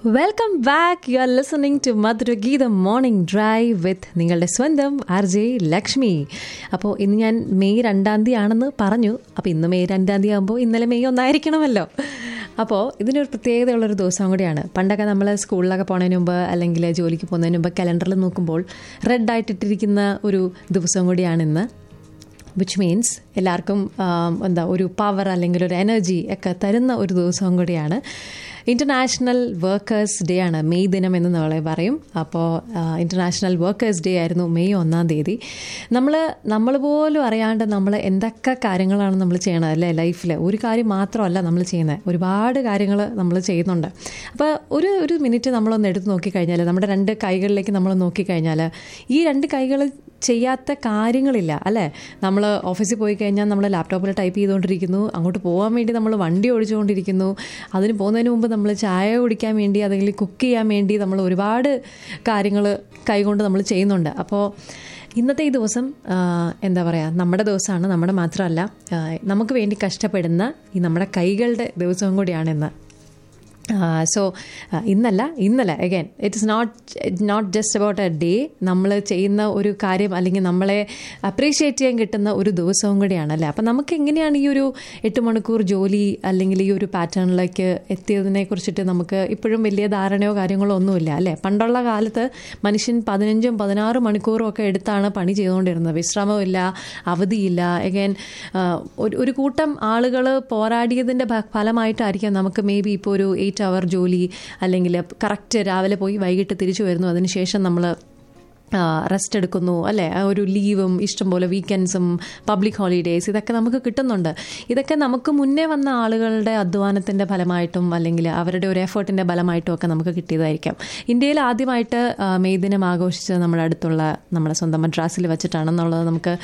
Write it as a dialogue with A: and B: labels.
A: welcome back you are listening to Madhurageetha morning drive with നിങ്ങളുടെ സ്വന്തം R J Lakshmi അപ്പോൾ ഇന്ന് ഞാൻ മെയ് രണ്ടാം തീയതി ആണെന്ന് പറഞ്ഞു അപ്പോൾ ഇന്ന് മെയ് രണ്ടാം തീയതി ആകുമ്പോൾ ഇന്നലെ മെയ് ഒന്നായിരിക്കണമല്ലോ അപ്പോൾ ഇതിനൊരു പ്രത്യേകതയുള്ളൊരു ദിവസം കൂടിയാണ് പണ്ടൊക്കെ നമ്മൾ സ്കൂളിലൊക്കെ പോണതിന് മുമ്പ് അല്ലെങ്കിൽ ജോലിക്ക് പോകുന്നതിന് മുമ്പ് കലണ്ടറിൽ നോക്കുമ്പോൾ റെഡ് ആയിട്ടിട്ടിരിക്കുന്ന ഒരു ദിവസം കൂടിയാണ് ഇന്ന് വിച്ച് മീൻസ് എല്ലാവർക്കും എന്താ ഒരു പവർ അല്ലെങ്കിൽ ഒരു എനർജി ഒക്കെ തരുന്ന ഒരു ദിവസവും കൂടിയാണ് ഇൻ്റർനാഷണൽ വർക്കേഴ്സ് ഡേ ആണ് മെയ് ദിനം എന്ന് നമ്മൾ പറയും അപ്പോൾ ഇൻ്റർനാഷണൽ വർക്കേഴ്സ് ഡേ ആയിരുന്നു മെയ് ഒന്നാം തീയതി നമ്മൾ നമ്മൾ പോലും അറിയാണ്ട് നമ്മൾ എന്തൊക്കെ കാര്യങ്ങളാണ് നമ്മൾ ചെയ്യണത് അല്ലേ ലൈഫിൽ ഒരു കാര്യം മാത്രമല്ല നമ്മൾ ചെയ്യുന്നത് ഒരുപാട് കാര്യങ്ങൾ നമ്മൾ ചെയ്യുന്നുണ്ട് അപ്പോൾ ഒരു ഒരു മിനിറ്റ് നമ്മളൊന്ന് എടുത്ത് നോക്കിക്കഴിഞ്ഞാൽ നമ്മുടെ രണ്ട് കൈകളിലേക്ക് നമ്മൾ നോക്കിക്കഴിഞ്ഞാൽ ഈ രണ്ട് കൈകൾ ചെയ്യാത്ത കാര്യങ്ങളില്ല അല്ലേ നമ്മൾ ഓഫീസിൽ പോയി കഴിഞ്ഞാൽ നമ്മൾ ലാപ്ടോപ്പിൽ ടൈപ്പ് ചെയ്തുകൊണ്ടിരിക്കുന്നു അങ്ങോട്ട് പോകാൻ വേണ്ടി നമ്മൾ വണ്ടി ഓടിച്ചുകൊണ്ടിരിക്കുന്നു അതിന് പോകുന്നതിന് മുമ്പ് നമ്മൾ ചായ കുടിക്കാൻ വേണ്ടി അല്ലെങ്കിൽ കുക്ക് ചെയ്യാൻ വേണ്ടി നമ്മൾ ഒരുപാട് കാര്യങ്ങൾ കൈകൊണ്ട് നമ്മൾ ചെയ്യുന്നുണ്ട് അപ്പോൾ ഇന്നത്തെ ഈ ദിവസം എന്താ പറയുക നമ്മുടെ ദിവസമാണ് നമ്മുടെ മാത്രമല്ല നമുക്ക് വേണ്ടി കഷ്ടപ്പെടുന്ന ഈ നമ്മുടെ കൈകളുടെ ദിവസവും കൂടിയാണ് ഇന്ന് സോ ഇന്നല്ല ഇന്നലെ again it is not not just about a day നമ്മൾ ചെയ്യുന്ന ഒരു കാര്യം അല്ലെങ്കിൽ നമ്മളെ അപ്രീഷിയേറ്റ് ചെയ്യാൻ കിട്ടുന്ന ഒരു ദിവസവും കൂടിയാണ് അല്ലേ അപ്പം നമുക്ക് എങ്ങനെയാണ് ഈ ഒരു എട്ട് മണിക്കൂർ ജോലി അല്ലെങ്കിൽ ഈ ഒരു പാറ്റേണിലേക്ക് എത്തിയതിനെ കുറിച്ചിട്ട് നമുക്ക് ഇപ്പോഴും വലിയ ധാരണയോ കാര്യങ്ങളോ ഒന്നുമില്ല അല്ലേ പണ്ടുള്ള കാലത്ത് മനുഷ്യൻ പതിനഞ്ചും പതിനാറ് മണിക്കൂറും ഒക്കെ എടുത്താണ് പണി ചെയ്തുകൊണ്ടിരുന്നത് വിശ്രമമില്ല അവധിയില്ല അഗൈൻ ഒരു കൂട്ടം ആളുകൾ പോരാടിയതിൻ്റെ ഫലമായിട്ടായിരിക്കാം നമുക്ക് മേ ബി ഇപ്പോൾ ഒരു എയ്റ്റ് അവർ ജോലി അല്ലെങ്കിൽ കറക്റ്റ് രാവിലെ പോയി വൈകിട്ട് തിരിച്ചു വരുന്നു അതിനുശേഷം നമ്മൾ റെസ്റ്റ് എടുക്കുന്നു അല്ലേ ഒരു ലീവും ഇഷ്ടംപോലെ വീക്കെൻഡ്സും പബ്ലിക് ഹോളിഡേയ്സ് ഇതൊക്കെ നമുക്ക് കിട്ടുന്നുണ്ട് ഇതൊക്കെ നമുക്ക് മുന്നേ വന്ന ആളുകളുടെ അധ്വാനത്തിൻ്റെ ഫലമായിട്ടും അല്ലെങ്കിൽ അവരുടെ ഒരു എഫേർട്ടിൻ്റെ ഫലമായിട്ടും ഒക്കെ നമുക്ക് കിട്ടിയതായിരിക്കാം ഇന്ത്യയിൽ ആദ്യമായിട്ട് മെയ് ദിനം ആഘോഷിച്ചത് നമ്മുടെ അടുത്തുള്ള നമ്മുടെ സ്വന്തം മദ്രാസിൽ വെച്ചിട്ടാണെന്നുള്ളത് നമുക്ക്